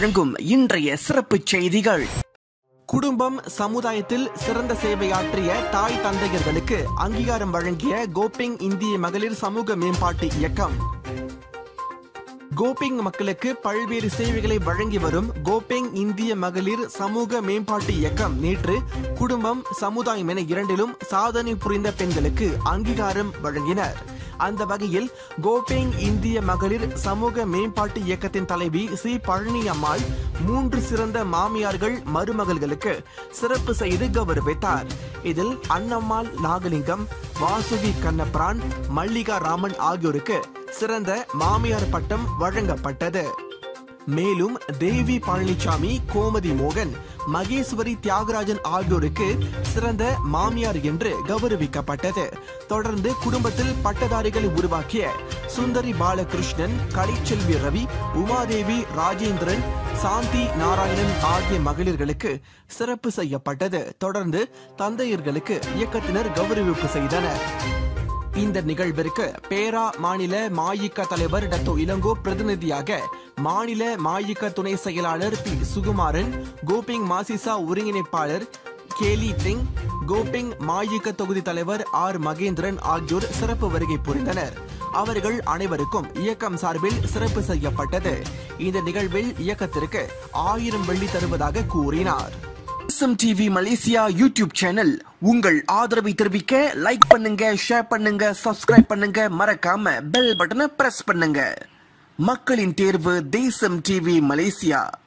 வழங்கும் இன்றைய சிறப்பு செய்திகள் குடும்பம் சமுதாயத்தில் சிறந்த சேவையாற்றிய தாய் தந்தையர்களுக்கு அங்கீகாரம் வழங்கிய கோபிங் இந்திய மகளிர் சமூக மேம்பாட்டு இயக்கம் கோபிங் மக்களுக்கு பல்வேறு சேவைகளை வழங்கி வரும் கோபிங் இந்திய மகளிர் சமூக மேம்பாட்டு இயக்கம் நேற்று குடும்பம் சமுதாயம் என இரண்டிலும் சாதனை புரிந்த பெண்களுக்கு அங்கீகாரம் வழங்கினர் அந்த வகையில் கோபிங் இந்திய மகளிர் சமூக மேம்பாட்டு இயக்கத்தின் தலைவி சி பழனி அம்மாள் மூன்று சிறந்த மாமியார்கள் மருமகள்களுக்கு சிறப்பு செய்து கௌரவித்தார் இதில் அன்னம்மாள் நாகலிங்கம் வாசுகி கண்ணபிரான் மல்லிகா ராமன் ஆகியோருக்கு சிறந்த மாமியார் பட்டம் வழங்கப்பட்டது மேலும் தேவி பழனிசாமி கோமதி மோகன் மகேஸ்வரி தியாகராஜன் ஆகியோருக்கு சிறந்த மாமியார் என்று கௌரவிக்கப்பட்டது தொடர்ந்து குடும்பத்தில் பட்டதாரிகளை உருவாக்கிய சுந்தரி பாலகிருஷ்ணன் கலைச்செல்வி ரவி உமாதேவி ராஜேந்திரன் சாந்தி நாராயணன் ஆகிய மகளிர்களுக்கு சிறப்பு செய்யப்பட்டது தொடர்ந்து தந்தையர்களுக்கு இயக்கத்தினர் கௌரவிப்பு செய்தனர் இந்த நிகழ்விற்கு பேரா மாநில மாயிக்க தலைவர் டத்தோ இளங்கோ பிரதிநிதியாக மாநில மாயிக்க துணை செயலாளர் பி சுகுமாரன் கோபிங் மாசிசா ஒருங்கிணைப்பாளர் கேலி திங் கோபிங் மாயிக்க தொகுதி தலைவர் ஆர் மகேந்திரன் ஆகியோர் சிறப்பு வருகை புரிந்தனர் அவர்கள் அனைவருக்கும் இயக்கம் சார்பில் சிறப்பு செய்யப்பட்டது இந்த நிகழ்வில் இயக்கத்திற்கு ஆயிரம் வெள்ளி தருவதாக கூறினார் SM TV Malaysia YouTube channel உங்கள் ஆதரவை தெரிவிக்க லைக் பண்ணுங்க ஷேர் பண்ணுங்க சப்ஸ்கிரைப் பண்ணுங்க மறக்காம பெல் பட்டனை பிரஸ் பண்ணுங்க மக்களின் தேர்வு தேசம் டிவி மலேசியா